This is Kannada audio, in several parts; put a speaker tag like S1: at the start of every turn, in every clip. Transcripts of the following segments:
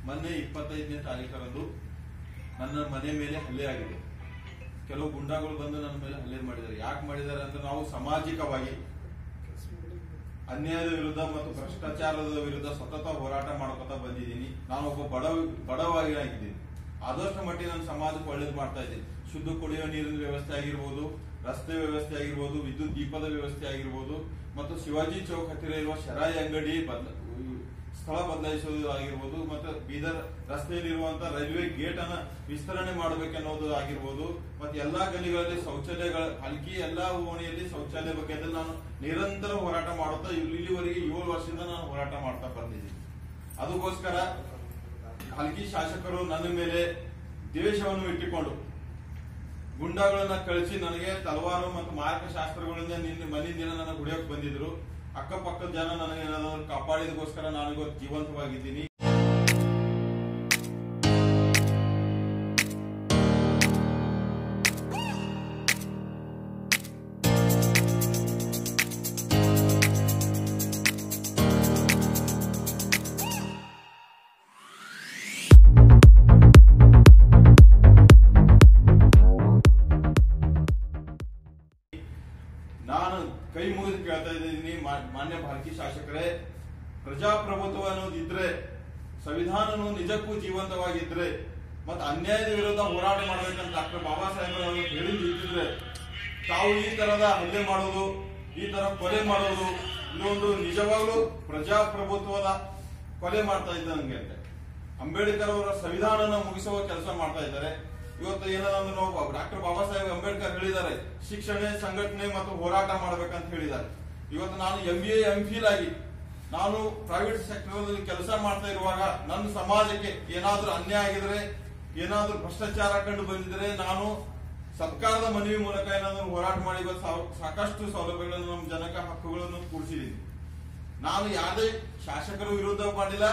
S1: ಮೊನ್ನೆ ಇಪ್ಪತ್ತೈದನೇ ತಾರೀಕರಂದು ನನ್ನ ಮನೆ ಮೇಲೆ ಹಲ್ಲೆ ಆಗಿದೆ ಕೆಲವು ಗುಂಡಾಗಳು ಬಂದು ನನ್ನ ಮೇಲೆ ಹಲ್ಲೆ ಮಾಡಿದ್ದಾರೆ ಯಾಕೆ ಮಾಡಿದ್ದಾರೆ ಅಂದ್ರೆ ನಾವು ಸಾಮಾಜಿಕವಾಗಿ ಅನ್ಯಾಯದ ವಿರುದ್ಧ ಮತ್ತು ಭ್ರಷ್ಟಾಚಾರದ ವಿರುದ್ಧ ಸತತ ಹೋರಾಟ ಮಾಡ್ಕೊತಾ ಬಂದಿದ್ದೀನಿ ನಾನು ಒಬ್ಬ ಬಡ ಬಡವಾಗಿ ಆಗಿದ್ದೀನಿ ಆದಷ್ಟು ಮಟ್ಟಿಗೆ ನಾನು ಸಮಾಜಕ್ಕೆ ಒಳ್ಳೇದು ಮಾಡ್ತಾ ಇದ್ದೀನಿ ಶುದ್ಧ ಕುಡಿಯುವ ನೀರಿನ ವ್ಯವಸ್ಥೆ ಆಗಿರ್ಬೋದು ರಸ್ತೆ ವ್ಯವಸ್ಥೆ ಆಗಿರ್ಬೋದು ವಿದ್ಯುತ್ ದೀಪದ ವ್ಯವಸ್ಥೆ ಆಗಿರ್ಬೋದು ಮತ್ತು ಶಿವಾಜಿ ಚೌಕ್ ಹತ್ತಿರ ಇರುವ ಶರಾಯಿ ಅಂಗಡಿ ಬದಲ ಸ್ಥಳ ಬದಲಾಯಿಸುವುದು ಆಗಿರ್ಬೋದು ಮತ್ತು ಬೀದರ್ ರಸ್ತೆಯಲ್ಲಿರುವಂತಹ ರೈಲ್ವೆ ಗೇಟ್ ಅನ್ನ ವಿಸ್ತರಣೆ ಮಾಡಬೇಕೆನ್ನೋದು ಆಗಿರ್ಬೋದು ಮತ್ತೆ ಎಲ್ಲಾ ಗಲಿಗಳಲ್ಲಿ ಶೌಚಾಲಯಗಳ ಹಲ್ಕಿ ಎಲ್ಲಾ ಓಣಿಯಲ್ಲಿ ಶೌಚಾಲಯ ಬಗ್ಗೆ ಅಂದ್ರೆ ನಾನು ನಿರಂತರ ಹೋರಾಟ ಮಾಡುತ್ತಾ ಇಲ್ಲಿ- ಇಲ್ಲಿವರೆಗೆ ಏಳು ವರ್ಷದಿಂದ ನಾನು ಹೋರಾಟ ಮಾಡ್ತಾ ಬಂದಿದ್ದೀನಿ ಅದಕ್ಕೋಸ್ಕರ ಹಲ್ಕಿ ಶಾಸಕರು ನನ್ನ ಮೇಲೆ ದ್ವೇಷವನ್ನು ಇಟ್ಟುಕೊಂಡು ಗುಂಡಾಗಳನ್ನ ಕಳಿಸಿ ನನಗೆ ತಲವಾರು ಮತ್ತು ಮಾರ್ಗಶಾಸ್ತ್ರಗಳಿಂದ ನಿನ್ನೆ ಮನೆ ದಿನ ನನಗೆ ಹುಡಿಯೋಕ್ ಬಂದಿದ್ರು ಅಕ್ಕಪಕ್ಕದ ಜನ ನನಗೆ ಏನಾದ್ರು ಕಾಪಾಡಿದಕ್ಕೋಸ್ಕರ ನಾನು ಇವತ್ತು ಜೀವಂತವಾಗಿದ್ದೀನಿ ನಾನು ಕೈ ಮುಗಿದು ಕೇಳ್ತಾ ಇದ್ದೀನಿ ಮಾ- ಮಾನ್ಯ ಭಾರತೀಯ ಶಾಸಕರೇ ಪ್ರಜಾಪ್ರಭುತ್ವ ಅನ್ನೋದಿದ್ರೆ ಸಂವಿಧಾನ ಅನ್ನೋದು ನಿಜಕ್ಕೂ ಜೀವಂತವಾಗಿದ್ರೆ ಮತ್ತೆ ಅನ್ಯಾಯದ ವಿರುದ್ಧ ಹೋರಾಟ ಮಾಡ್ಬೇಕಂತ ಡಾಕ್ಟರ್ ಬಾಬಾ ಸಾಹೇಬ್ ಅವರು ಹೇಳಿದ್ದು ಇದ್ದಿದ್ರೆ ತಾವು ಈ ತರದ ಹಲ್ಲೆ ಮಾಡೋದು ಈ ತರ ಕೊಲೆ ಮಾಡೋದು ಇದೊಂದು ನಿಜವಾಗ್ಲೂ ಪ್ರಜಾಪ್ರಭುತ್ವದ ಕೊಲೆ ಮಾಡ್ತಾ ಇದ್ದಂಗೆ ಅಂತೆ ಅಂಬೇಡ್ಕರ್ ಅವರ ಸಂವಿಧಾನನ ಮುಗಿಸುವ ಕೆಲಸ ಮಾಡ್ತಾ ಇದ್ದಾರೆ ಇವತ್ತು ಏನದ ಅಂದ್ರೆ ನಾವು ಡಾಕ್ಟರ್ ಬಾಬಾ ಸಾಹೇಬ್ ಅಂಬೇಡ್ಕರ್ ಹೇಳಿದ್ದಾರೆ ಶಿಕ್ಷಣ ಸಂಘಟನೆ ಮತ್ತು ಹೋರಾಟ ಮಾಡ್ಬೇಕಂತ ಹೇಳಿದ್ದಾರೆ ಇವತ್ತು ನಾನು ಎಂ ಬಿ ಎಂ ಫಿಲ್ ಆಗಿ ನಾನು ಪ್ರೈವೇಟ್ ಸೆಕ್ಟರ್ ಕೆಲಸ ಮಾಡ್ತಾ ಇರುವಾಗ ನನ್ನ ಸಮಾಜಕ್ಕೆ ಏನಾದ್ರೂ ಅನ್ಯಾಯ ಆಗಿದ್ರೆ ಏನಾದ್ರೂ ಭ್ರಷ್ಟಾಚಾರ ಕಂಡು ಬಂದಿದ್ರೆ ನಾನು ಸರ್ಕಾರದ ಮನವಿ ಮೂಲಕ ಏನಾದ್ರೂ ಹೋರಾಟ ಮಾಡಿ ಇವತ್ತು ಸಾವ್- ಸಾಕಷ್ಟು ಸೌಲಭ್ಯಗಳನ್ನು ನಮ್ಮ ಜನಕ ಹಕ್ಕುಗಳನ್ನು ಕೂಡಿಸಿದ್ದೀನಿ ನಾನು ಯಾವುದೇ ಶಾಸಕರ ವಿರುದ್ಧ ಮಾಡಿಲ್ಲ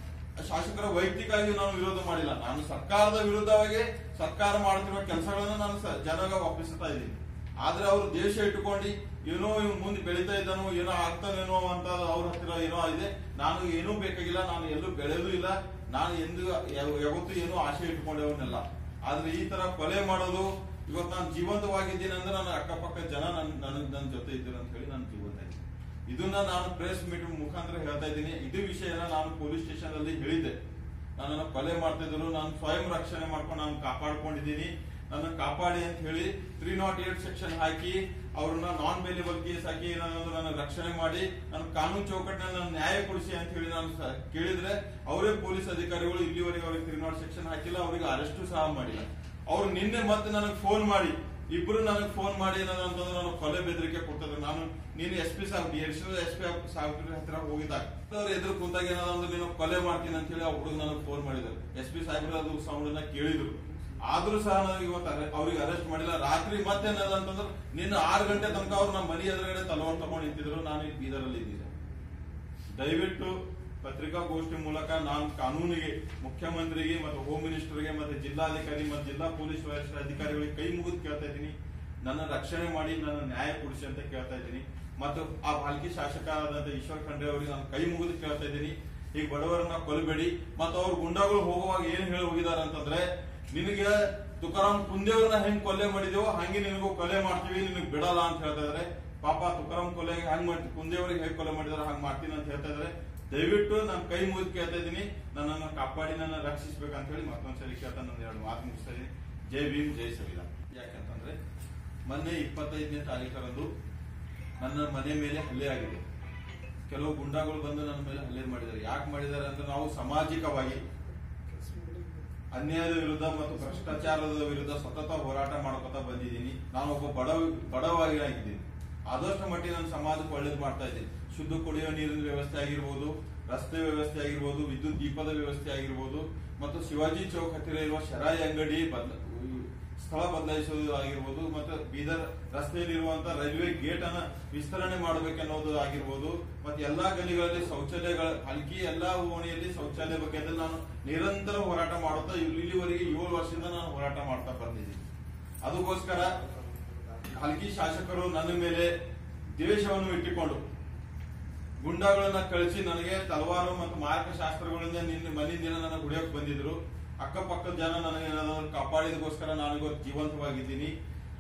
S1: ಶಾಸಕರ ವೈಯಕ್ತಿಕವಾಗಿ ನಾನು ವಿರೋಧ ಮಾಡಿಲ್ಲ ನಾನು ಸರ್ಕಾರದ ವಿರುದ್ಧವಾಗಿ ಸರ್ಕಾರ ಮಾಡುತ್ತಿರುವ ಕೆಲಸಗಳನ್ನು ನಾನು ಸ- ಜನಗ ಒಪ್ಪಿಸ್ತಾ ಇದ್ದೀನಿ ಆದ್ರೆ ಅವರು ದೇಶ ಇಟ್ಟುಕೊಂಡು ಏನೋ ಇವ್ ಮುಂದೆ ಬೆಳೀತಾ ಇದ್ದಾನೋ ಏನೋ ಆಗ್ತಾನೇನೋ ಅಂತ ಅವ್ರ ಹತ್ತಿರ ಏನೋ ಇದೆ ನಾನು ಏನೂ ಬೇಕಾಗಿಲ್ಲ ನಾನು ಎಲ್ಲೂ ಬೆಳೆದೂ ಇಲ್ಲ ನಾನು ಎಂದು ಯಾವ- ಯಾವತ್ತೂ ಏನೂ ಆಸೆ ಇಟ್ಕೊಂಡವನ್ನೆಲ್ಲ ಆದ್ರೆ ಈ ತರ ಕೊಲೆ ಮಾಡೋದು ಇವತ್ತು ನಾನು ಜೀವಂತವಾಗಿದ್ದೀನಿ ಅಂದ್ರೆ ನನ್ನ ಅಕ್ಕಪಕ್ಕ ಜನ ನನ್ನ ನನ್ನ ನನ್ನ ಜೊತೆ ಇದ್ದೀರ ಅಂತ ಹೇಳಿ ನಾನು ಜೀವಂತ ಇದ್ದೀನಿ ಇದನ್ನ ನಾನು ಪ್ರೆಸ್ ಮೀಟ್ ಮುಖಾಂತರ ಹೇಳ್ತಾ ಇದ್ದೀನಿ ಇದು ವಿಷಯನ ನಾನು ಪೊಲೀಸ್ ಸ್ಟೇಷನ್ ಅಲ್ಲಿ ಹೇಳಿದ್ದೆ ನನ್ನನ್ನು ಕೊಲೆ ಮಾಡ್ತಾ ಇದ್ರು ನಾನು ಸ್ವಯಂ ರಕ್ಷಣೆ ಮಾಡ್ಕೊಂಡು ನಾನು ಕಾಪಾಡ್ಕೊಂಡಿದ್ದೀನಿ ನನ್ನ ಕಾಪಾಡಿ ಅಂತ ಹೇಳಿ ತ್ರೀ ನಾಟ್ ಏಟ್ ಸೆಕ್ಷನ್ ಹಾಕಿ ಅವ್ರನ್ನ ನಾನ್ ಬೇಲೇಬಲ್ ಕೇಸ್ ಹಾಕಿ ಏನಾದ್ರು ನನ್ನ ರಕ್ಷಣೆ ಮಾಡಿ ನನ್ನ ಕಾನೂನು ಚೌಕಟ್ಟಿನಲ್ಲಿ ನನ್ನ ನ್ಯಾಯ ಕೊಡಿಸಿ ಅಂತ ಹೇಳಿ ನಾನು ಸ- ಕೇಳಿದ್ರೆ ಅವರೇ ಪೊಲೀಸ್ ಅಧಿಕಾರಿಗಳು ಇಲ್ಲಿವರೆಗೆ ಅವ್ರಿಗೆ ತ್ರೀ ನಾಟ್ ಸೆಕ್ಷನ್ ಹಾಕಿಲ್ಲ ಅವರಿಗೆ ಅರೆಸ್ಟು ಸಹ ಮಾಡಿಲ್ಲ ಅವ್ರು ನಿನ್ನೆ ಮತ್ತೆ ನನಗೆ ಫೋನ್ ಮಾಡಿ ಇಬ್ರು ನನಗೆ ಫೋನ್ ಮಾಡಿ ಏನದ ಅಂತಂದ್ರೆ ನಾನು ಕೊಲೆ ಬೆದರಿಕೆ ಕೊಡ್ತಿದ್ರು ನಾನು ನೀನು ಎಸ್ ಪಿ ಸಾಹೇಬ್ ಎಡಿಷನಲ್ ಎಸ್ ಪಿ ಸಾಹೇಬ್ರ ಹತ್ರ ಹೋಗಿದ್ದಾಗ ಅವ್ರು ಎದುರು ಕುಂತಾಗ ಏನದ ಅಂದ್ರೆ ನೀನು ಕೊಲೆ ಮಾಡ್ತೀನಿ ಅಂತ ಹೇಳಿ ಆ ಹುಡುಗ ನನಗೆ ಫೋನ್ ಮಾಡಿದ್ರು ಎಸ್ ಪಿ ಸಾಹೇಬ್ರ ಅದು ಸೌಂಡ್ ಅನ್ನ ಕೇಳಿದ್ರು ಆದ್ರೂ ಸಹ ನನಗೆ ಇವತ್ತು ಅರೆ- ಅವ್ರಿಗೆ ಅರೆಸ್ಟ್ ಮಾಡಿಲ್ಲ ರಾತ್ರಿ ಮತ್ತೆ ಏನದ ಅಂತಂದ್ರೆ ನಿನ್ನ ಆರು ಗಂಟೆ ತನಕ ಅವ್ರು ನಮ್ಮ ಮನೆ ಎದುರುಗಡೆ ತಲವಾರ್ ತಗೊಂಡು ನಿಂತಿದ್ರು ನಾನು ಈ ಬೀದರಲ್ಲಿ ಇದ್ದಿದ್ದೆ ದಯವಿಟ್ಟು ಪತ್ರಿಕಾಗೋಷ್ಠಿ ಮೂಲಕ ನಾನು ಕಾನೂನಿಗೆ ಮುಖ್ಯಮಂತ್ರಿಗೆ ಮತ್ತು ಹೋಮ್ ಮಿನಿಸ್ಟರ್ಗೆ ಮತ್ತೆ ಜಿಲ್ಲಾಧಿಕಾರಿ ಮತ್ತು ಜಿಲ್ಲಾ ಪೊಲೀಸ್ ವರಿಷ್ಠಾಧಿಕಾರಿಗಳಿಗೆ ಕೈ ಮುಗಿದು ಕೇಳ್ತಾ ಇದ್ದೀನಿ ನನ್ನ ರಕ್ಷಣೆ ಮಾಡಿ ನನ್ನ ನ್ಯಾಯ ಕೊಡಿಸಿ ಅಂತ ಕೇಳ್ತಾ ಇದ್ದೀನಿ ಮತ್ತು ಆ ಬಾಲ್ಕಿ ಶಾಸಕ ಆದಂತ ಈಶ್ವರ್ ಖಂಡ್ರೆ ಅವರಿಗೆ ನಾನು ಕೈ ಮುಗಿದು ಕೇಳ್ತಾ ಇದ್ದೀನಿ ಈಗ ಬಡವರನ್ನ ಕೊಲ್ಬೇಡಿ ಮತ್ತು ಅವ್ರ ಗುಂಡಾಗಳು ಹೋಗುವಾಗ ಏನ್ ಹೇಳಿ ಹೋಗಿದಾರೆ ಅಂತಂದ್ರೆ ನಿನಗೆ ತುಕಾರಾಮ್ ಕುಂದೇವ್ರನ್ನ ಹೆಂಗ್ ಕೊಲೆ ಮಾಡಿದೆವೋ ಹಂಗೆ ನಿನಗೂ ಕೊಲೆ ಮಾಡ್ತೀವಿ ನಿನಗ್ ಬಿಡಲ್ಲ ಅಂತ ಹೇಳ್ತಾ ಇದಾರೆ ಪಾಪ ತುಕಾರಾಮ್ ಕೊಲೆ ಹಂಗ್ ಮಾಡ್ತೀವಿ ಕುಂದೇವ್ರಿಗೆ ಹೇಗೆ ಕೊಲೆ ಮಾಡಿದಾರೆ ಹಂಗ್ ಮಾಡ್ತೀನಿ ಅಂತ ಹೇಳ್ತಾ ಇದಾರೆ ದಯವಿಟ್ಟು ನಾನು ಕೈ ಮುಗಿದು ಕೇಳ್ತಾ ಇದ್ದೀನಿ ನನ್ನನ್ನು ಕಾಪಾಡಿ ನನ್ನ ರಕ್ಷಿಸ್ಬೇಕಂತ ಹೇಳಿ ಮತ್ತೊಂದ್ಸರಿ ಕೇಳ್ತಾ ನನ್ನ ಎರಡು ಮಾತು ಮುಗಿಸ್ತಾ ಇದ್ದೀನಿ ಜೈ ಭೀಮ್ ಜೈ ಸಂವಿಧಾನ ಯಾಕಂತಂದ್ರೆ ಮೊನ್ನೆ ಇಪ್ಪತ್ತೈದನೇ ತಾರೀಕರಂದು ನನ್ನ ಮನೆ ಮೇಲೆ ಹಲ್ಲೆ ಆಗಿದೆ ಕೆಲವು ಗುಂಡಾಗಳು ಬಂದು ನನ್ನ ಮೇಲೆ ಹಲ್ಲೆ ಮಾಡಿದ್ದಾರೆ ಯಾಕೆ ಮಾಡಿದ್ದಾರೆ ಅಂದ್ರೆ ನಾವು ಸಾಮಾಜಿಕವಾಗಿ ಅನ್ಯಾಯದ ವಿರುದ್ಧ ಮತ್ತು ಭ್ರಷ್ಟಾಚಾರದ ವಿರುದ್ಧ ಸತತ ಹೋರಾಟ ಮಾಡ್ಕೊತಾ ಬಂದಿದ್ದೀನಿ ನಾನು ಒಬ್ಬ ಬಡ ಬಡವಾಗಿ ಆಗಿದ್ದೀನಿ ಆದಷ್ಟು ಮಟ್ಟಿಗೆ ನಾನು ಸಮಾಜಕ್ಕೆ ಒಳ್ಳೇದು ಮಾಡ್ತಾ ಇದ್ದೀನಿ ಶುದ್ಧ ಕುಡಿಯುವ ನೀರಿನ ವ್ಯವಸ್ಥೆ ಆಗಿರ್ಬೋದು ರಸ್ತೆ ವ್ಯವಸ್ಥೆ ಆಗಿರ್ಬೋದು ವಿದ್ಯುತ್ ದೀಪದ ವ್ಯವಸ್ಥೆ ಆಗಿರ್ಬೋದು ಮತ್ತು ಶಿವಾಜಿ ಚೌಕ್ ಹತ್ತಿರ ಇರುವ ಶರಾಯಿ ಅಂಗಡಿ ಬದಲ ಸ್ಥಳ ಬದಲಾಯಿಸುವುದು ಆಗಿರ್ಬೋದು ಮತ್ತು ಬೀದರ್ ರಸ್ತೆಯಲ್ಲಿರುವಂತಹ ರೈಲ್ವೆ ಗೇಟ್ ಅನ್ನ ವಿಸ್ತರಣೆ ಮಾಡಬೇಕೆನ್ನೋದು ಆಗಿರ್ಬೋದು ಮತ್ತೆ ಎಲ್ಲಾ ಗಲಿಗಳಲ್ಲಿ ಶೌಚಾಲಯಗಳ ಹಲ್ಕಿ ಎಲ್ಲಾ ಓಣಿಯಲ್ಲಿ ಶೌಚಾಲಯ ಬಗ್ಗೆ ಅಂದ್ರೆ ನಾನು ನಿರಂತರ ಹೋರಾಟ ಮಾಡುತ್ತಾ ಇಲ್ಲಿ- ಇಲ್ಲಿವರೆಗೆ ಏಳು ವರ್ಷದಿಂದ ನಾನು ಹೋರಾಟ ಮಾಡ್ತಾ ಬಂದಿದ್ದೀನಿ ಅದಕ್ಕೋಸ್ಕರ ಹಲ್ಕಿ ಶಾಸಕರು ನನ್ನ ಮೇಲೆ ದ್ವೇಷವನ್ನು ಇಟ್ಟುಕೊಂಡು ಗುಂಡಾಗಳನ್ನ ಕಳಿಸಿ ನನಗೆ ತಲವಾರು ಮತ್ತು ಮಾರಕಶಾಸ್ತ್ರಗಳಿಂದ ನಿನ್ನೆ ಮನಿನ ದಿನ ನನಗೆ ಹುಡಿಯೋಕ್ ಬಂದಿದ್ರು ಅಕ್ಕಪಕ್ಕದ ಜನ ನನಗೆ ಏನಾದ್ರು ಕಾಪಾಡಿದಕ್ಕೋಸ್ಕರ ನಾನು ಇವತ್ತು ಜೀವಂತವಾಗಿದ್ದೀನಿ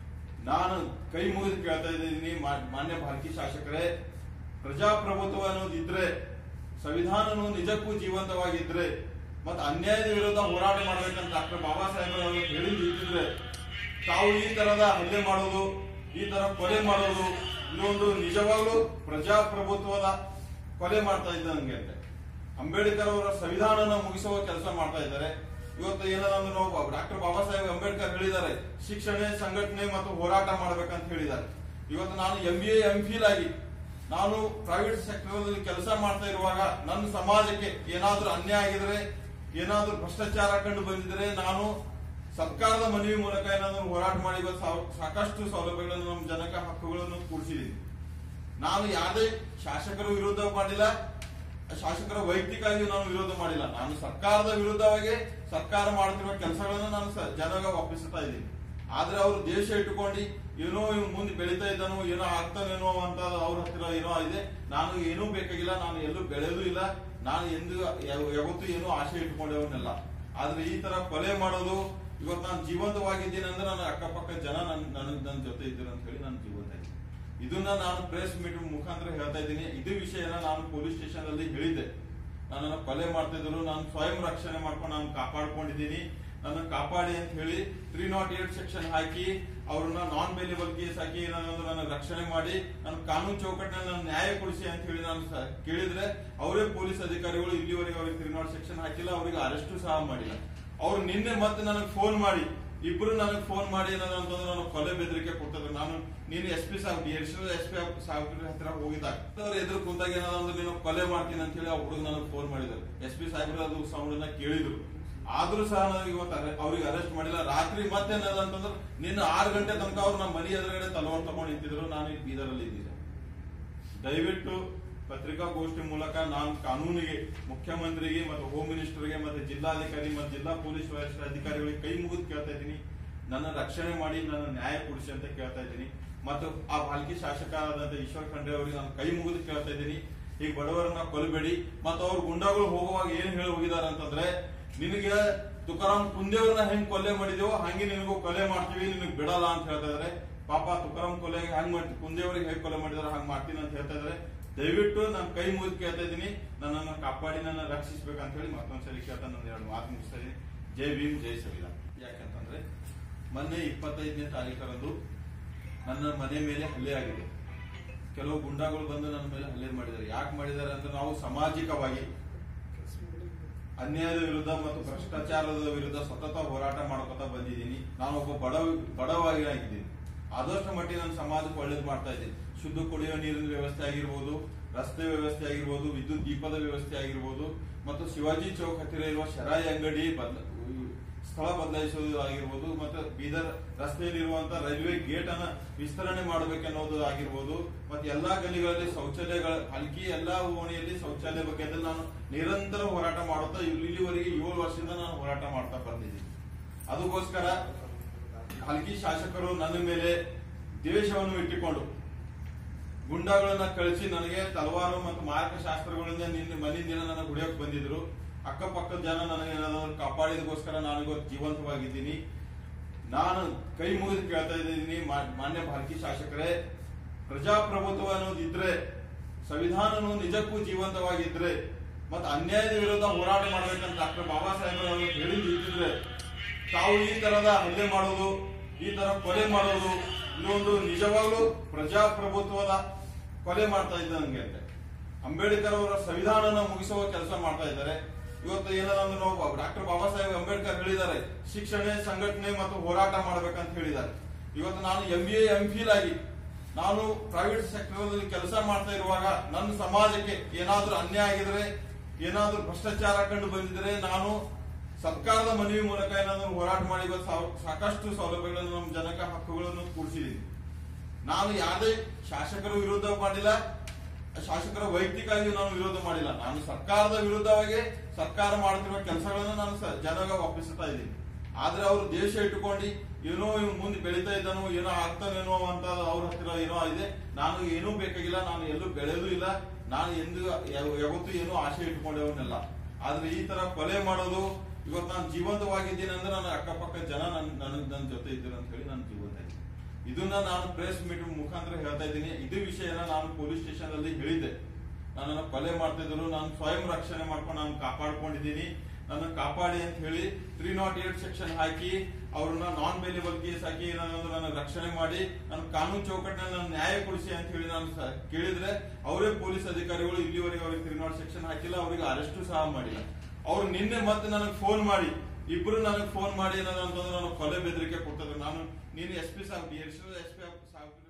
S1: ನಾನು ಕೈ ಮುಗಿದು ಕೇಳ್ತಾ ಇದ್ದೀನಿ ಮಾ- ಮಾನ್ಯ ಭಾರತೀಯ ಶಾಸಕರೇ ಪ್ರಜಾಪ್ರಭುತ್ವ ಅನ್ನೋದಿದ್ರೆ ಸಂವಿಧಾನನು ನಿಜಕ್ಕೂ ಜೀವಂತವಾಗಿದ್ರೆ ಮತ್ತು ಅನ್ಯಾಯದ ವಿರುದ್ಧ ಹೋರಾಟ ಮಾಡ್ಬೇಕಂತ ಡಾಕ್ಟರ್ ಬಾಬಾ ಸಾಹೇಬ್ ಅವರು ಹೇಳಿದ್ದು ಇದ್ದಿದ್ರೆ ತಾವು ಈ ತರದ ಹಲ್ಲೆ ಮಾಡೋದು ಈ ತರ ಕೊಲೆ ಮಾಡೋದು ಇದೊಂದು ನಿಜವಾಗ್ಲೂ ಪ್ರಜಾಪ್ರಭುತ್ವದ ಕೊಲೆ ಮಾಡ್ತಾ ಇದ್ದ ನಂಗೆ ಅಂತ ಅಂಬೇಡ್ಕರ್ ಅವರ ಸಂವಿಧಾನನ ಮುಗಿಸುವ ಕೆಲಸ ಮಾಡ್ತಾ ಇದ್ದಾರೆ ಇವತ್ತು ಏನದ ಅಂದ್ರೆ ನಾವು ಡಾಕ್ಟರ್ ಬಾಬಾ ಸಾಹೇಬ್ ಅಂಬೇಡ್ಕರ್ ಹೇಳಿದ್ದಾರೆ ಶಿಕ್ಷಣ ಸಂಘಟನೆ ಮತ್ತು ಹೋರಾಟ ಮಾಡ್ಬೇಕಂತ ಹೇಳಿದ್ದಾರೆ ಇವತ್ತು ನಾನು ಎಂ ಬಿ ಎಂ ಫಿಲ್ ಆಗಿ ನಾನು ಪ್ರೈವೇಟ್ ಸೆಕ್ಟರ್ ಅಲ್ಲಿ ಕೆಲಸ ಮಾಡ್ತಾ ಇರುವಾಗ ನನ್ನ ಸಮಾಜಕ್ಕೆ ಏನಾದ್ರೂ ಅನ್ಯಾಯ ಆಗಿದ್ರೆ ಏನಾದ್ರೂ ಭ್ರಷ್ಟಾಚಾರ ಕಂಡು ಬಂದಿದ್ರೆ ನಾನು ಸರ್ಕಾರದ ಮನವಿ ಮೂಲಕ ಏನಾದ್ರು ಹೋರಾಟ ಮಾಡಿ ಇವತ್ತು ಸಾವ್- ಸಾಕಷ್ಟು ಸೌಲಭ್ಯಗಳನ್ನು ನಮ್ಮ ಜನಕ ಹಕ್ಕುಗಳನ್ನು ಕೂಡಿಸಿದ್ದೀನಿ ನಾನು ಯಾವುದೇ ಶಾಸಕರ ವಿರುದ್ಧ ಮಾಡಿಲ್ಲ ಶಾಸಕರ ವೈಯಕ್ತಿಕವಾಗಿ ನಾನು ವಿರೋಧ ಮಾಡಿಲ್ಲ ನಾನು ಸರ್ಕಾರದ ವಿರುದ್ಧವಾಗಿ ಸರ್ಕಾರ ಮಾಡ್ತಿರುವ ಕೆಲಸಗಳನ್ನು ನಾನು ಸ- ಜನಗ ಒಪ್ಪಿಸ್ತಾ ಇದ್ದೀನಿ ಆದ್ರೆ ಅವರು ದೇಶ ಇಟ್ಟುಕೊಂಡು ಏನೋ ಇವ್ನು ಮುಂದೆ ಬೆಳೀತಾ ಇದ್ದಾನೋ ಏನೋ ಆಗ್ತಾನೇನೋ ಅಂತ ಅವ್ರ ಹತ್ತಿರ ಏನೋ ಇದೆ ನಾನು ಏನೂ ಬೇಕಾಗಿಲ್ಲ ನಾನು ಎಲ್ಲೂ ಬೆಳೆದೂ ಇಲ್ಲ ನಾನು ಎಂದು ಯಾವ- ಯಾವತ್ತೂ ಏನೂ ಆಸೆ ಇಟ್ಕೊಂಡವನ್ನೆಲ್ಲ ಆದ್ರೆ ಈ ತರ ಕೊಲೆ ಮಾಡೋದು ಇವತ್ತು ನಾನು ಜೀವಂತವಾಗಿದ್ದೀನಿ ಅಂದ್ರೆ ನನ್ನ ಅಕ್ಕಪಕ್ಕ ಜನ ನನ್ನ ನನ್ನ ನನ್ನ ಜೊತೆ ಇದ್ದೀರ ಅಂತ ಹೇಳಿ ನಾನು ಜೀವಂತ ಇದ್ದೀನಿ ಇದನ್ನ ನಾನು ಪ್ರೆಸ್ ಮೀಟ್ ಮುಖಾಂತರ ಹೇಳ್ತಾ ಇದ್ದೀನಿ ಇದು ವಿಷಯನ ನಾನು ಪೊಲೀಸ್ ಸ್ಟೇಷನ್ ಅಲ್ಲಿ ಹೇಳಿದ್ದೆ ನನ್ನನ್ನು ಕೊಲೆ ಮಾಡ್ತಿದ್ರು ನಾನು ಸ್ವಯಂ ರಕ್ಷಣೆ ಮಾಡ್ಕೊಂಡು ನಾನು ಕಾಪಾಡ್ಕೊಂಡಿದ್ದೀನಿ ನನ್ನ ಕಾಪಾಡಿ ಅಂತ ಹೇಳಿ ತ್ರೀ ನಾಟ್ ಏಟ್ ಸೆಕ್ಷನ್ ಹಾಕಿ ಅವ್ರನ್ನ ನಾನ್ ಬೇಲೇಬಲ್ ಕೇಸ್ ಹಾಕಿ ನಾನು ನನ್ನ ರಕ್ಷಣೆ ಮಾಡಿ ನನ್ನ ಕಾನೂನು ಚೌಕಟ್ಟಿನಲ್ಲಿ ನನ್ನ ನ್ಯಾಯ ಕೊಡಿಸಿ ಅಂತ ಹೇಳಿ ನಾನು ಸ- ಕೇಳಿದ್ರೆ ಅವರೇ ಪೊಲೀಸ್ ಅಧಿಕಾರಿಗಳು ಇಲ್ಲಿವರೆಗೆ ಅವ್ರಿಗೆ ತ್ರೀ ನಾಟ್ ಸೆಕ್ಷನ್ ಹಾಕಿಲ್ಲ ಅವರಿಗೆ ಅರೆಸ್ಟು ಸಹ ಮಾಡಿಲ್ಲ ಅವ್ರು ನಿನ್ನೆ ಮತ್ತೆ ನನಗೆ ಫೋನ್ ಮಾಡಿ ಇಬ್ರು ನನಗೆ ಫೋನ್ ಮಾಡಿ ಏನದ ಅಂತಂದ್ರೆ ನಾನು ಕೊಲೆ ಬೆದರಿಕೆ ಕೊಡ್ತಿದ್ರು ನಾನು ನೀನು ಎಸ್ ಪಿ ಸಾಹೇಬ್ ಎಡಿಷನಲ್ ಎಸ್ ಪಿ ಸಾಹೇಬ್ರ ಹತ್ರ ಹೋಗಿದ್ದಾಗ ಅವ್ರು ಎದುರು ಕುಂತಾಗ ಏನದ ಅಂದ್ರೆ ನೀನು ಕೊಲೆ ಮಾಡ್ತೀನಿ ಅಂತ ಹೇಳಿ ಆ ಹುಡುಗ ನನಗೆ ಫೋನ್ ಮಾಡಿದ್ರು ಎಸ್ ಪಿ ಸಾಹೇಬ್ರ ಅದು ಸೌಂಡ್ ಕೇಳಿದ್ರು ಆದ್ರೂ ಸಹ ನನಗೆ ಇವತ್ತು ಅರೆ- ಅವ್ರಿಗೆ ಅರೆಸ್ಟ್ ಮಾಡಿಲ್ಲ ರಾತ್ರಿ ಮತ್ತೆ ಏನದ ಅಂತಂದ್ರೆ ನಿನ್ನ ಆರು ಗಂಟೆ ತನಕ ಅವ್ರು ನಮ್ಮ ಮನೆ ಎದುರುಗಡೆ ತಲವಾರ್ ತಗೊಂಡು ನಿಂತಿದ್ರು ನಾನು ಈ ಬೀದರಲ್ಲಿ ಇದ್ದಿದ್ದೆ ದಯವಿಟ್ಟು ಪತ್ರಿಕಾಗೋಷ್ಠಿ ಮೂಲಕ ನಾನು ಕಾನೂನಿಗೆ ಮುಖ್ಯಮಂತ್ರಿಗೆ ಮತ್ತು ಹೋಮ್ ಮಿನಿಸ್ಟರ್ಗೆ ಮತ್ತು ಜಿಲ್ಲಾಧಿಕಾರಿ ಮತ್ತು ಜಿಲ್ಲಾ ಪೊಲೀಸ್ ವರಿಷ್ಠಾಧಿಕಾರಿಗಳಿಗೆ ಕೈ ಮುಗಿದು ಕೇಳ್ತಾ ಇದ್ದೀನಿ ನನ್ನ ರಕ್ಷಣೆ ಮಾಡಿ ನನ್ನ ನ್ಯಾಯ ಕೊಡಿಸಿ ಅಂತ ಕೇಳ್ತಾ ಇದ್ದೀನಿ ಮತ್ತು ಆ ಬಾಲ್ಕಿ ಶಾಸಕರಾದಂತ ಈಶ್ವರ್ ಖಂಡ್ರೆ ಅವರಿಗೆ ನಾನು ಕೈ ಮುಗಿದು ಕೇಳ್ತಾ ಇದ್ದೀನಿ ಈಗ ಬಡವರನ್ನ ಕೊಲ್ಬೇಡಿ ಮತ್ತು ಅವ್ರ ಗುಂಡಾಗಳು ಹೋಗುವಾಗ ಏನ್ ಹೇಳಿ ಹೋಗಿದಾರೆ ಅಂತಂದ್ರೆ ನಿನಗೆ ತುಕಾರಾಮ್ ಕುಂದೇವ್ರನ್ನ ಹೆಂಗ್ ಕೊಲೆ ಮಾಡಿದೇವೋ ಹಂಗೆ ನಿನಗೂ ಕೊಲೆ ಮಾಡ್ತೀವಿ ನಿನಗೆ ಬಿಡಲ್ಲ ಅಂತ ಹೇಳ್ತಾ ಇದಾರೆ ಪಾಪ ತುಕಾರಾಮ್ ಕೊಲೆ ಹೆಂಗ್ ಮಾಡ್ತಿ ಕುಂದೇವ್ರಿಗೆ ಹೇಗೆ ಕೊಲೆ ಮಾಡಿದಾರೆ ಹಂಗ್ ಮಾಡ್ತೀನಿ ಅಂತ ಹೇಳ್ತಾ ಇದಾರೆ ದಯವಿಟ್ಟು ನಾನು ಕೈ ಮುಗಿದು ಕೇಳ್ತಾ ಇದ್ದೀನಿ ನನ್ನನ್ನು ಕಾಪಾಡಿ ನನ್ನ ರಕ್ಷಿಸ್ಬೇಕಂತ ಹೇಳಿ ಮತ್ತೊಂದ್ಸರಿ ಕೇಳ್ತಾ ನಾನು ಎರಡು ಮಾತು ಮುಗಿಸ್ತಾ ಇದ್ದೀನಿ ಜೈ ಭೀಮ್ ಜೈ ಸಂವಿಧಾನ ಯಾಕಂತಂದ್ರೆ ಮೊನ್ನೆ ಇಪ್ಪತ್ತೈದನೇ ತಾರೀಕರಂದು ನನ್ನ ಮನೆ ಮೇಲೆ ಹಲ್ಲೆ ಆಗಿದೆ ಕೆಲವು ಗುಂಡಾಗಳು ಬಂದು ನನ್ನ ಮೇಲೆ ಹಲ್ಲೆ ಮಾಡಿದ್ದಾರೆ ಯಾಕೆ ಮಾಡಿದ್ದಾರೆ ಅಂತ ನಾವು ಸಾಮಾಜಿಕವಾಗಿ ಅನ್ಯಾಯದ ವಿರುದ್ಧ ಮತ್ತು ಭ್ರಷ್ಟಾಚಾರದ ವಿರುದ್ಧ ಸತತ ಹೋರಾಟ ಮಾಡ್ಕೊತಾ ಬಂದಿದ್ದೀನಿ ನಾನು ಒಬ್ಬ ಬಡವ ಬಡವಾಗಿ ಆಗಿದ್ದೀನಿ ಆದಷ್ಟು ಮಟ್ಟಿಗೆ ನನ್ನ ಸಮಾಜಕ್ಕೆ ಒಳ್ಳೇದು ಮಾಡ್ತಾ ಇದ್ದೀನಿ ಶುದ್ಧ ಕುಡಿಯುವ ನೀರಿನ ವ್ಯವಸ್ಥೆ ಆಗಿರ್ಬೋದು ರಸ್ತೆ ವ್ಯವಸ್ಥೆ ಆಗಿರ್ಬೋದು ವಿದ್ಯುತ್ ದೀಪದ ವ್ಯವಸ್ಥೆ ಆಗಿರ್ಬೋದು ಮತ್ತು ಶಿವಾಜಿ ಚೌಕ್ ಹತ್ತಿರ ಇರುವ ಶರಾಯಿ ಅಂಗಡಿ ಬದ್ಲ ಸ್ಥಳ ಬದಲಾಯಿಸುವುದು ಆಗಿರ್ಬೋದು ಮತ್ತು ಬೀದರ್ ರಸ್ತೆಯಲ್ಲಿರುವಂತಹ ರೈಲ್ವೆ ಗೇಟ್ ಅನ್ನ ವಿಸ್ತರಣೆ ಮಾಡಬೇಕನ್ನೋದು ಆಗಿರ್ಬೋದು ಮತ್ತೆ ಎಲ್ಲಾ ಗಲಿಗಳಲ್ಲಿ ಶೌಚಾಲಯಗಳ ಹಲ್ಕಿ ಎಲ್ಲಾ ಓಣಿಯಲ್ಲಿ ಶೌಚಾಲಯ ಬಗ್ಗೆ ಅದನ್ನ ನಾನು ನಿರಂತರ ಹೋರಾಟ ಮಾಡುತ್ತಾ ಇಲ್ಲಿ- ಇಲ್ಲಿವರೆಗೆ ಏಳು ವರ್ಷದಿಂದ ನಾನು ಹೋರಾಟ ಮಾಡ್ತಾ ಬಂದಿದ್ದೀನಿ ಅದಕ್ಕೋಸ್ಕರ ಹಲ್ಕಿ ಶಾಸಕರು ನನ್ನ ಮೇಲೆ ದ್ವೇಷವನ್ನು ಇಟ್ಟುಕೊಂಡು ಗುಂಡಾಗಳನ್ನ ಕಳಿಸಿ ನನಗೆ ತಲವಾರು ಮತ್ತು ಮಾರಕಶಾಸ್ತ್ರಗಳಿಂದ ನಿನ್ನೆ ಮನಿನ ದಿನ ನನಗೆ ಹುಡಿಯೋಕ್ ಬಂದಿದ್ರು ಅಕ್ಕಪಕ್ಕದ ಜನ ನನಗೆ ಏನಾದ್ರು ಕಾಪಾಡಿದಕ್ಕೋಸ್ಕರ ನಾನು ಇವತ್ತು ಜೀವಂತವಾಗಿದ್ದೀನಿ ನಾನು ಕೈ ಮುಗಿದು ಕೇಳ್ತಾ ಇದ್ದೀನಿ ಮಾ- ಮಾನ್ಯ ಭಾರತೀಯ ಶಾಸಕರೇ ಪ್ರಜಾಪ್ರಭುತ್ವ ಅನ್ನೋದಿದ್ರೆ ಸಂವಿಧಾನನು ನಿಜಕ್ಕೂ ಜೀವಂತವಾಗಿದ್ರೆ ಮತ್ತು ಅನ್ಯಾಯದ ವಿರುದ್ಧ ಹೋರಾಟ ಮಾಡ್ಬೇಕಂತ ಡಾಕ್ಟರ್ ಬಾಬಾ ಸಾಹೇಬ್ ಅವರು ಹೇಳಿದ್ದು ಇದ್ದಿದ್ರೆ ತಾವು ಈ ತರದ ಹಲ್ಲೆ ಮಾಡೋದು ಈ ತರ ಕೊಲೆ ಮಾಡೋದು ಇದೊಂದು ನಿಜವಾಗ್ಲೂ ಪ್ರಜಾಪ್ರಭುತ್ವದ ಕೊಲೆ ಮಾಡ್ತಾ ಇದ್ದ ನಂಗೆ ಅಂತ ಅಂಬೇಡ್ಕರ್ ಅವರ ಸಂವಿಧಾನನ ಮುಗಿಸುವ ಕೆಲಸ ಮಾಡ್ತಾ ಇದ್ದಾರೆ ಇವತ್ತು ಏನದ ಅಂದ್ರೆ ನಾವು ಡಾಕ್ಟರ್ ಬಾಬಾ ಸಾಹೇಬ್ ಅಂಬೇಡ್ಕರ್ ಹೇಳಿದ್ದಾರೆ ಶಿಕ್ಷಣ ಸಂಘಟನೆ ಮತ್ತು ಹೋರಾಟ ಮಾಡ್ಬೇಕಂತ ಹೇಳಿದ್ದಾರೆ ಇವತ್ತು ನಾನು ಎಂ ಬಿ ಎಂ ಫಿಲ್ ಆಗಿ ನಾನು ಪ್ರೈವೇಟ್ ಸೆಕ್ಟರ್ ಅಲ್ಲಿ ಕೆಲಸ ಮಾಡ್ತಾ ಇರುವಾಗ ನನ್ನ ಸಮಾಜಕ್ಕೆ ಏನಾದ್ರೂ ಅನ್ಯಾಯ ಆಗಿದ್ರೆ ಏನಾದ್ರೂ ಭ್ರಷ್ಟಾಚಾರ ಕಂಡು ಬಂದಿದ್ರೆ ನಾನು ಸರ್ಕಾರದ ಮನವಿ ಮೂಲಕ ಏನಾದ್ರು ಹೋರಾಟ ಮಾಡಿ ಇವತ್ತು ಸಾವ್- ಸಾಕಷ್ಟು ಸೌಲಭ್ಯಗಳನ್ನು ನಮ್ಮ ಜನಕ ಹಕ್ಕುಗಳನ್ನು ಕೂಡಿಸಿದ್ದೀನಿ ನಾನು ಯಾವುದೇ ಶಾಸಕರ ವಿರುದ್ಧ ಮಾಡಿಲ್ಲ ಶಾಸಕರ ವೈಯಕ್ತಿಕವಾಗಿ ನಾನು ವಿರೋಧ ಮಾಡಿಲ್ಲ ನಾನು ಸರ್ಕಾರದ ವಿರುದ್ಧವಾಗಿ ಸರ್ಕಾರ ಮಾಡ್ತಿರುವ ಕೆಲಸಗಳನ್ನು ನಾನು ಸ- ಜನಗ ಒಪ್ಪಿಸ್ತಾ ಇದ್ದೀನಿ ಆದ್ರೆ ಅವರು ದೇಶ ಇಟ್ಟುಕೊಂಡು ಏನೋ ಇವ್ನು ಮುಂದೆ ಬೆಳೀತಾ ಇದ್ದಾನೋ ಏನೋ ಆಗ್ತಾನೇನೋ ಅಂತ ಅವ್ರ ಹತ್ತಿರ ಏನೋ ಇದೆ ನಾನು ಏನೂ ಬೇಕಾಗಿಲ್ಲ ನಾನು ಎಲ್ಲೂ ಬೆಳೆದೂ ಇಲ್ಲ ನಾನು ಎಂದು ಯಾವ- ಯಾವತ್ತೂ ಏನೂ ಆಸೆ ಇಟ್ಕೊಂಡವನ್ನೆಲ್ಲ ಆದ್ರೆ ಈ ತರ ಕೊಲೆ ಮಾಡೋದು ಇವತ್ತು ನಾನು ಜೀವಂತವಾಗಿದ್ದೀನಿ ಅಂದ್ರೆ ನನ್ನ ಅಕ್ಕಪಕ್ಕ ಜನ ನನ್ನ ನನ್ನ ನನ್ನ ಜೊತೆ ಇದ್ದಾರೆ ಅಂತ ಹೇಳಿ ನಾನು ಜೀವಂತ ಇದ್ದೀನಿ ಇದನ್ನ ನಾನು ಪ್ರೆಸ್ ಮೀಟ್ ಮುಖಾಂತರ ಹೇಳ್ತಾ ಇದ್ದೀನಿ ಇದು ವಿಷಯನ ನಾನು ಪೊಲೀಸ್ ಸ್ಟೇಷನ್ ಅಲ್ಲಿ ಹೇಳಿದ್ದೆ ನನ್ನನ್ನು ಕೊಲೆ ಮಾಡ್ತಿದ್ರು ನಾನು ಸ್ವಯಂ ರಕ್ಷಣೆ ಮಾಡ್ಕೊಂಡು ನಾನು ಕಾಪಾಡ್ಕೊಂಡಿದ್ದೀನಿ ನನ್ನ ಕಾಪಾಡಿ ಅಂತ ಹೇಳಿ ತ್ರೀ ನಾಟ್ ಏಟ್ ಸೆಕ್ಷನ್ ಹಾಕಿ ಅವ್ರನ್ನ ನಾನ್ ಬೇಲೇಬಲ್ ಕೇಸ್ ಹಾಕಿ ನಾನು ನನ್ನ ರಕ್ಷಣೆ ಮಾಡಿ ನನ್ನ ಕಾನೂನು ಚೌಕಟ್ಟಿನಲ್ಲಿ ನನ್ನ ನ್ಯಾಯ ಕೊಡಿಸಿ ಅಂತ ಹೇಳಿ ನಾನು ಸ- ಕೇಳಿದ್ರೆ ಅವರೇ ಪೊಲೀಸ್ ಅಧಿಕಾರಿಗಳು ಇಲ್ಲಿವರೆಗೆ ಅವ್ರಿಗೆ ತ್ರೀ ನಾಟ್ ಸೆಕ್ಷನ್ ಹಾಕಿಲ್ಲ ಅವರಿಗೆ ಅರೆಸ್ಟು ಸಹ ಮಾಡಿಲ್ಲ ಅವ್ರು ನಿನ್ನೆ ಮತ್ತೆ ನನಗೆ ಫೋನ್ ಮಾಡಿ ಇಬ್ರು ನನಗೆ ಫೋನ್ ಮಾಡಿ ಏನಂತಂದ್ರೆ ನಾನು ಕೊಲೆ ಬೆದರಿಕೆ ಕೊಡ್ತಿದ್ರು ನಾನು ನೀನು ಎಸ್ ಪಿ ಸಾಹೇಬ್ ಎಸ್ ಪಿ ಸಾಹೇಬ್